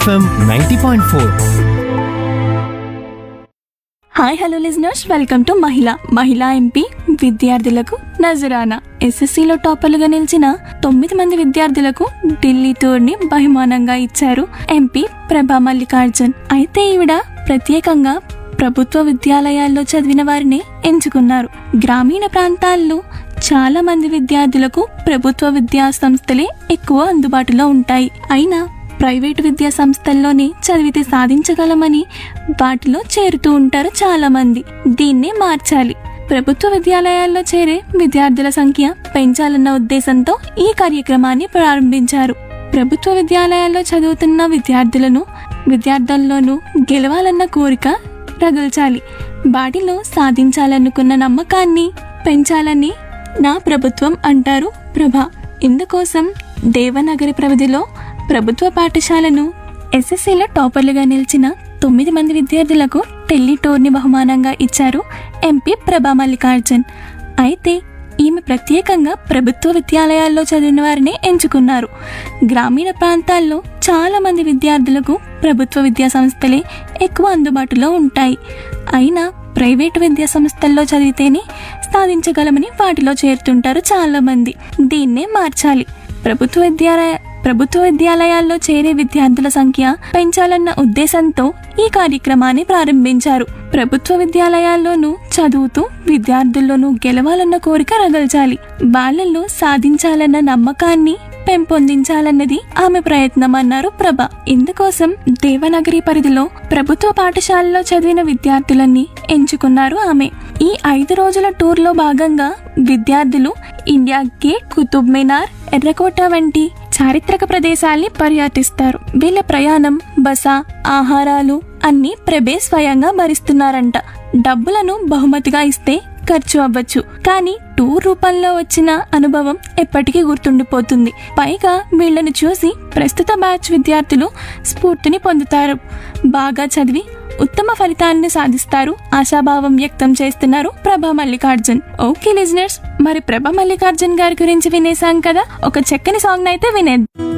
FM ninety point four hi hello listeners welcome to మహిళ మహిళా MP విద్యార్థులకు నజరానా ఎస్ఎస్సిలో టాపర్లుగా నిలిచిన తొమ్మిది మంది విద్యార్థులకు ఢిల్లీ టూర్ ని బహుమానంగా ఇచ్చారు ఎంపీ ప్రభా మల్లికార్జున్ అయితే ఈవిడ ప్రత్యేకంగా ప్రభుత్వ విద్యాలయాల్లో చదివిన వారిని ఎంచుకున్నారు గ్రామీణ ప్రాంతాల్లో చాలా మంది విద్యార్థులకు ప్రభుత్వ విద్యా సంస్థలే ఎక్కువ అందుబాటులో ఉంటాయి అయినా ప్రైవేటు విద్యా సంస్థల్లోనే చదివితే సాధించగలమని వాటిలో చేరుతూ ఉంటారు చాలా మంది దీన్నే మార్చాలి ప్రభుత్వ విద్యాలయాల్లో చేరే విద్యార్థుల సంఖ్య పెంచాలన్న ఉద్దేశంతో ఈ కార్యక్రమాన్ని ప్రారంభించారు ప్రభుత్వ విద్యాలయాల్లో చదువుతున్న విద్యార్థులను విద్యార్థుల్లోనూ గెలవాలన్న కోరిక రగిల్చాలి వాటిలో సాధించాలనుకున్న నమ్మకాన్ని పెంచాలని నా ప్రభుత్వం అంటారు ప్రభా ఇందుకోసం దేవనగరి పరిధిలో ప్రభుత్వ పాఠశాలను ఎస్ఎస్సీలో టాపర్లుగా నిలిచిన తొమ్మిది మంది విద్యార్థులకు టెల్లి టోర్ని బహుమానంగా ఇచ్చారు ఎంపీ ప్రభా మల్లికార్జున్ అయితే ఈమె ప్రత్యేకంగా ప్రభుత్వ విద్యాలయాల్లో చదివిన వారినే ఎంచుకున్నారు గ్రామీణ ప్రాంతాల్లో చాలా మంది విద్యార్థులకు ప్రభుత్వ విద్యా సంస్థలే ఎక్కువ అందుబాటులో ఉంటాయి అయినా ప్రైవేటు విద్యా సంస్థల్లో చదివితేనే సాధించగలమని వాటిలో చేరుతుంటారు చాలా మంది దీన్నే మార్చాలి ప్రభుత్వ విద్యాలయ ప్రభుత్వ విద్యాలయాల్లో చేరే విద్యార్థుల సంఖ్య పెంచాలన్న ఉద్దేశంతో ఈ కార్యక్రమాన్ని ప్రారంభించారు ప్రభుత్వ విద్యాలయాల్లోనూ చదువుతూ విద్యార్థుల్లోనూ గెలవాలన్న కోరిక రగల్చాలి వాళ్ళల్లో సాధించాలన్న నమ్మకాన్ని పెంపొందించాలన్నది ఆమె ప్రయత్నం అన్నారు ప్రభ ఇందుకోసం దేవనగరి పరిధిలో ప్రభుత్వ పాఠశాలలో చదివిన విద్యార్థులన్నీ ఎంచుకున్నారు ఆమె ఈ ఐదు రోజుల టూర్లో భాగంగా విద్యార్థులు ఇండియా గేట్ కుతుబ్ మినార్ ఎర్రకోట వంటి చారిత్రక ప్రదేశాల్ని పర్యటిస్తారు వీళ్ళ ప్రయాణం బస ఆహారాలు అన్ని ప్రభే స్వయంగా భరిస్తున్నారంట డబ్బులను బహుమతిగా ఇస్తే ఖర్చు అవ్వచ్చు కానీ టూర్ రూపంలో వచ్చిన అనుభవం ఎప్పటికీ గుర్తుండిపోతుంది పైగా వీళ్ళని చూసి ప్రస్తుత బ్యాచ్ విద్యార్థులు స్ఫూర్తిని పొందుతారు బాగా చదివి ఉత్తమ ఫలితాలను సాధిస్తారు ఆశాభావం వ్యక్తం చేస్తున్నారు ప్రభా మల్లికార్జున్ ఓకే లిజనర్స్ మరి ప్రభా మల్లికార్జున్ గారి గురించి వినేసాం కదా ఒక చక్కని సాంగ్ అయితే వినేద్దాం